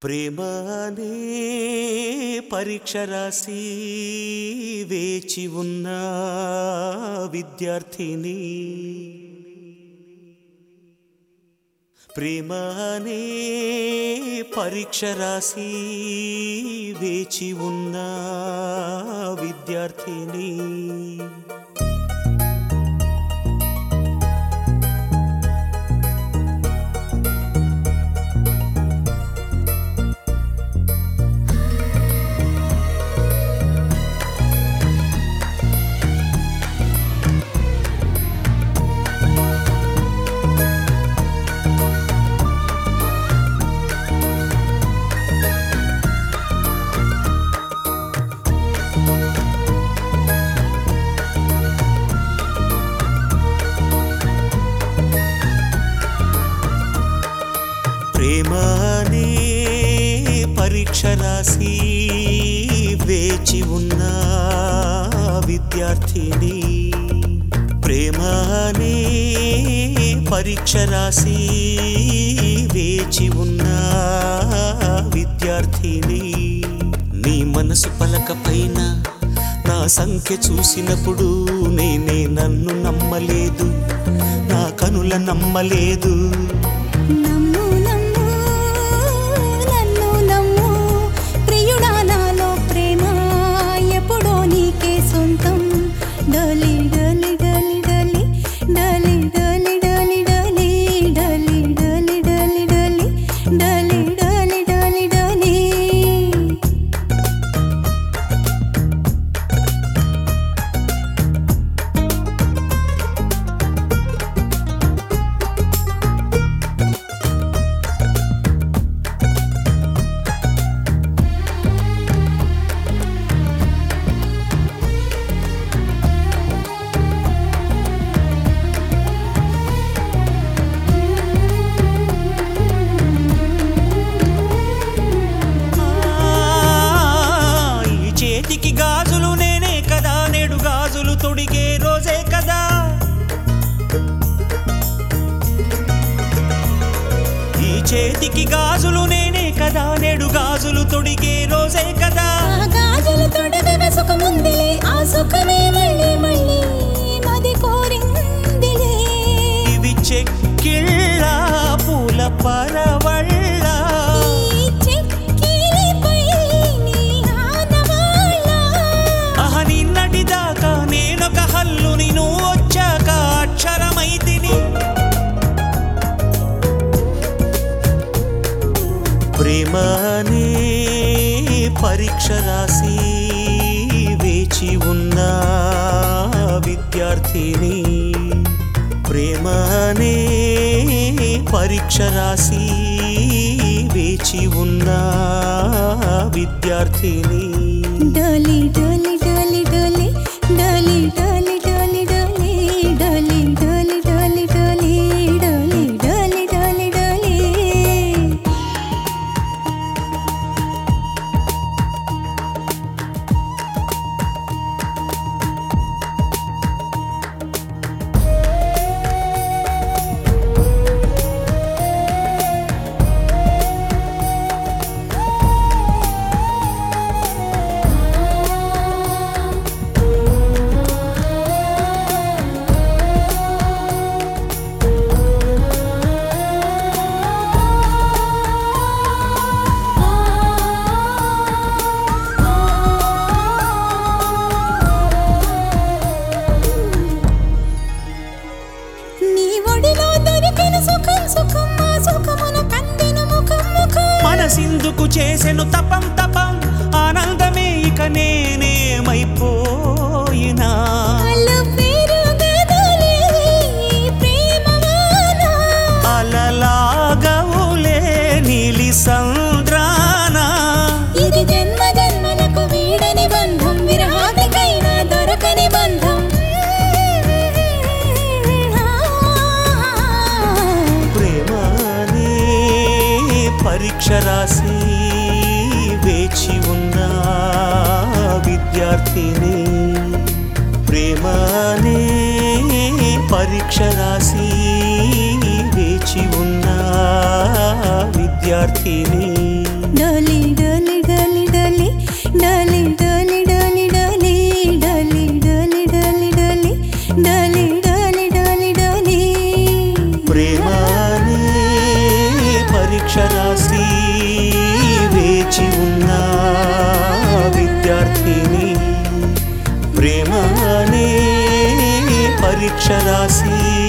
ప్రేమ అనే పరీక్ష రాసి వేచి ఉన్న విద్యార్థిని ప్రేమ అనే పరీక్ష రాసి వేచి ఉన్న విద్యార్థిని ప్రేమ అనే పరీక్ష రాసి వేచి ఉన్న విద్యార్థిని ప్రేమ అనే పరీక్ష రాసి వేచి ఉన్న విద్యార్థిని నీ మనసు పలక పైన నా సంఖ్య చూసినప్పుడు నేనే నన్ను నమ్మలేదు నా కనుల నమ్మలేదు నమ్ము నమ్ము నన్ను నమ్ము ప్రియుడా నాలో ప్రేమ ఎప్పుడో నీకే సొంతం డలి డలి డలి డలి డలి డలి డలి డలి డలి డలి డలి డలి డలి డలి డలి డలి ఆ, ఈ చేతికి గాజులు నేనే కదా నేడు గాజులు తొడిగే రోజే కదా ఈ చేతికి గాజులు నేనే కదా నేడు గాజులు తొడిగే రోజే కదా ఆ గాజులు తొడగగా సుఖముందిలే ఆ సుఖమే మళ్ళీ మళ్ళీ మది కోరిందిలే ఇవి చెక్కిళ్ళ పూల పరవళ్ళ ఈ చెక్కిలిపై నీ ఆనవాళ్ళ అహ నిన్నటి దాకా నేనొక హల్లుని నువ్వు వచ్చాక అక్షరమైతిని ప్రేమనే పరీక్ష రాసి వేచి ఉన్న విద్యార్థిని ప్రేమనే పరీక్ష రాసి వేచి ఉన్న విద్యార్థిని డలి డలి డలి డలి డలి డలి డలి డలి డలి డలి డలి డలి డలి డలి డలి డలి నీ ఒడిలో దొరికిన సుఖం సుఖం ఆ సుఖమున కందిన ముఖం ముఖం మనసిందుకు చేసెను తపం తపం ఆనందమే ఇక నేనేమైపోయినా అల్లు పేరు గదలే ప్రేమవాన అలలాగవులే నీలి సంద్రాన ఇది జన్మ జన్మలకు వీడని బంధం విరహానికైనా దొరకని బంధం ప్రేమనే పరీక్ష రాసి వేచి ఉన్న విద్యార్థిని ప్రేమనే పరీక్ష రాసి వేచి ఉన్న విద్యార్థిని డలి అక్షరాసి